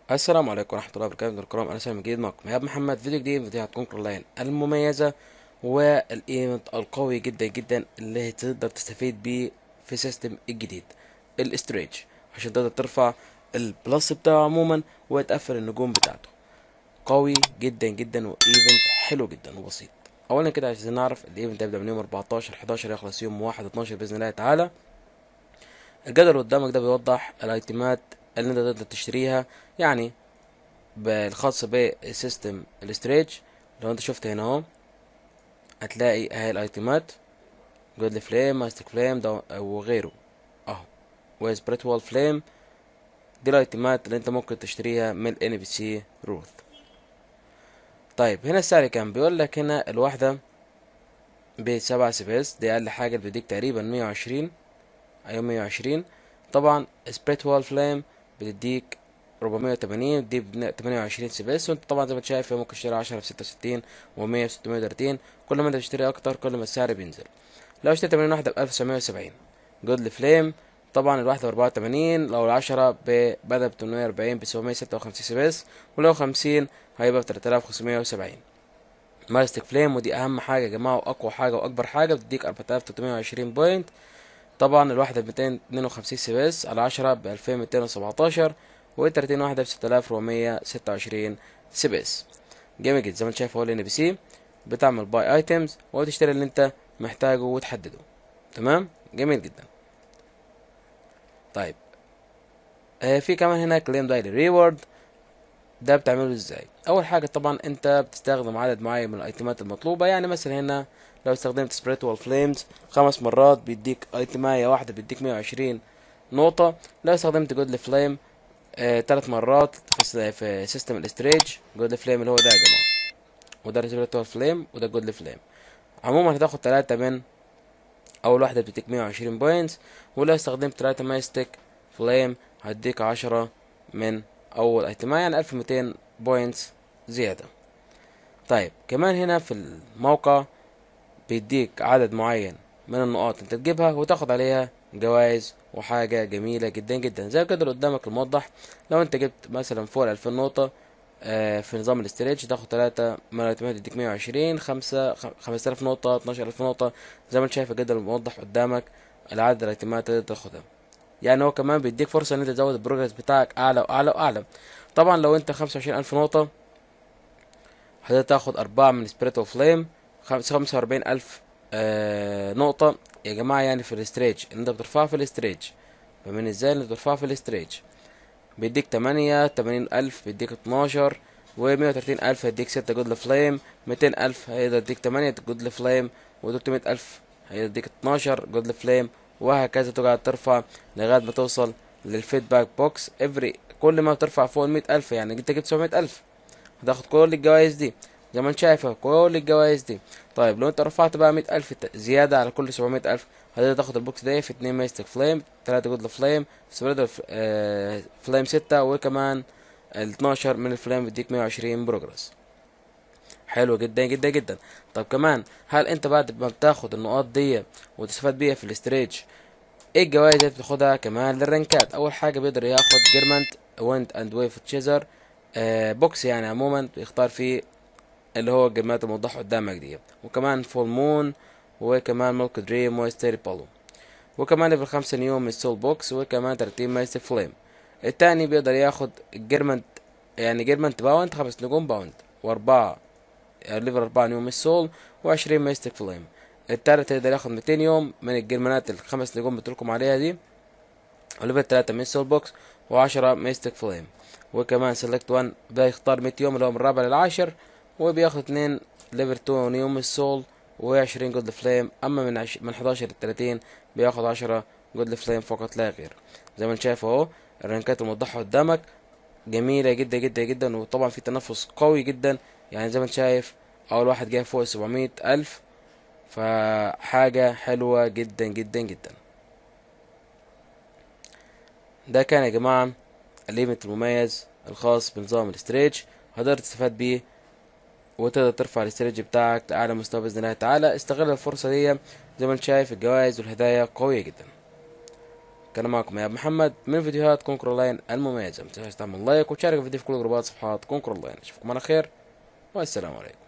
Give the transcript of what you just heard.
السلام عليكم ورحمة الله وبركاته الكرام أنا سامي جديد معكم إيهاب محمد فيديو جديد من فيديوهات كونكر لاين المميزة والإيمنت القوي جدا جدا اللي تقدر تستفيد بيه في سيستم الجديد الاستريج عشان تقدر ترفع البلس بتاعه عموما وتقفل النجوم بتاعته قوي جدا جدا وايفنت حلو جدا وبسيط اولا كده عشان نعرف الايفنت هيبدا من يوم 14 11 يخلص يوم 1 12 باذن الله تعالى الجدول اللي قدامك ده بيوضح الايتمات اللي انت تقدر تشتريها يعني بالخاص بسيستم الاستريج لو انت شفت هنا اهو هتلاقي اهي الايتمات جودلي فليم ماستيك فليم ده وغيره اهو وسبريتوال فليم دي الايتمات اللي انت ممكن تشتريها من ان بي سي روث طيب هنا السعر كام بيقول لك هنا الواحدة بسبعة سبيس دي اقل حاجة بتديك تقريبا مية وعشرين ايوه مية وعشرين طبعا سبريتوال فليم بتديك 480 دي ب 28 سبيس وانت طبعا زي ما انت شايف ممكن تشتري 10 ب 66 و100 ب 630 كل ما انت تشتري اكتر كل ما السعر بينزل لو اشتريت 80 واحده ب 1970 جود فليم طبعا الواحده ب 84 لو العشرة ب بدأ ب 840 ب 756 سبيس ولو 50 هيبقى ب 3570 ماستيك فليم ودي اهم حاجه يا جماعه واقوى حاجه واكبر حاجه بتديك 4320 بوينت طبعا الواحدة ب 252 سبيس على 10 ب 2217 و 30 واحدة ب 6426 سبيس جامد جدا زي ما انت شايف اهو الان بي سي بتعمل باي ايتمز وتشتري اللي انت محتاجه وتحدده تمام جميل جدا طيب آه في كمان هنا كليم دايلي ريورد ده بتعمله ازاي اول حاجه طبعا انت بتستخدم عدد معين من الايتمات المطلوبه يعني مثلا هنا لو استخدمت سبريتوال فليمز خمس مرات بيديك ايتماية واحده بيديك 120 نقطه لو استخدمت جود فليم آه تلات مرات في, في سيستم الاستريج جود فليم اللي هو ده يا جماعه وده سبريتوال فليم وده جود فليم عموما هتاخد تلاتة من اول واحده بتديك 120 بوينتس ولو استخدمت تلاتة ماستيك فليم هديك عشرة من اول ايتماية يعني 1200 بوينتس زيادة طيب كمان هنا في الموقع بيديك عدد معين من النقاط انت تجيبها وتاخد عليها جوائز وحاجة جميلة جدا جدا زي كده اللي قدامك الموضح لو انت جبت مثلا فوق الألفين نقطة آه في نظام الاستريتش تاخد تلاتة من الايتمات يديك مية وعشرين خمسة خمسة آلاف نقطة اتناشر ألف نقطة زي ما انت شايف الجدول الموضح قدامك العدد الايتمات اللي تاخدها يعني هو كمان بيديك فرصة ان انت تزود البروجرس بتاعك اعلى واعلى واعلى طبعا لو انت خمسة وعشرين الف نقطة هتاخد اربعة من سبريت اوف فليم خمسة واربعين الف آه نقطة يا جماعة يعني في الاستريج ان انت بترفعها في الاستريج فمن ازاي اللي بترفعها في الاستريج بيديك تمانية تمانين الف بيديك اتناشر ومية وتلاتين الف هيديك ستة جود فليم ميتين الف هيقدر يديك تمانية جود فليم وتلتمية الف هيديك اتناشر جود فليم وهكذا تقعد ترفع لغاية ما توصل للفيدباك بوكس افري كل ما ترفع فوق المية ألف يعني انت جبت سبعمية ألف هتاخد كل الجوائز دي زي ما انت شايف كل الجوائز دي طيب لو انت رفعت بقى مية ألف زيادة على كل سبعمية ألف هتقدر تاخد البوكس ده في اتنين ماستيك فليم تلاتة جود فليم سبريدر آه فليم ستة وكمان الاتناشر من الفليم بيديك مية وعشرين بروجرس حلو جدا جدا جدا طب كمان هل انت بعد ما بتاخد النقاط دي وتستفاد بيها في الاستريج ايه الجوائز اللي بتاخدها كمان للرنكات اول حاجه بيقدر ياخد جيرمنت ويند اند ويف تشيزر آه بوكس يعني عموما بيختار فيه اللي هو الجيمات الموضحة قدامك دي وكمان فول مون وكمان ملك دريم وستيري بالو وكمان ليفل خمسة نيوم من سول بوكس وكمان تلاتين مايستر فليم التاني بيقدر ياخد جيرمنت يعني جيرمنت باوند خمس نجوم باوند واربعة ليفل أربعة نيوم من السول وعشرين مايستر فليم التالت يقدر ياخد ميتين يوم من الجرمانات الخمس نجوم بتقولكم عليها دي وليفل تلاتة من سول بوكس وعشرة ميستيك فليم وكمان سيلكت وان بيختار مية يوم اللي هو من الرابع للعاشر وبياخد اتنين ليفل تو نيوم السول وعشرين جولد فليم اما من عش... من حداشر لتلاتين بياخد عشرة جولد فليم فقط لا غير زي ما انت شايف اهو الرانكات الموضحة قدامك جميلة جدا جدا جدا وطبعا في تنافس قوي جدا يعني زي ما انت شايف اول واحد جاي فوق سبعمية الف فحاجة حلوة جدا جدا جدا ده كان يا جماعة الايفنت المميز الخاص بنظام الاستريتش هتقدر تستفاد بيه وتقدر ترفع الاستريتش بتاعك لأعلى مستوى بإذن الله تعالى استغل الفرصة دي زي ما انت شايف الجوائز والهدايا قوية جدا كان معكم يا محمد من فيديوهات كونكر لاين المميزة متنساش تعمل لايك وتشارك الفيديو في كل جروبات صفحات كونكر لاين اشوفكم على خير والسلام عليكم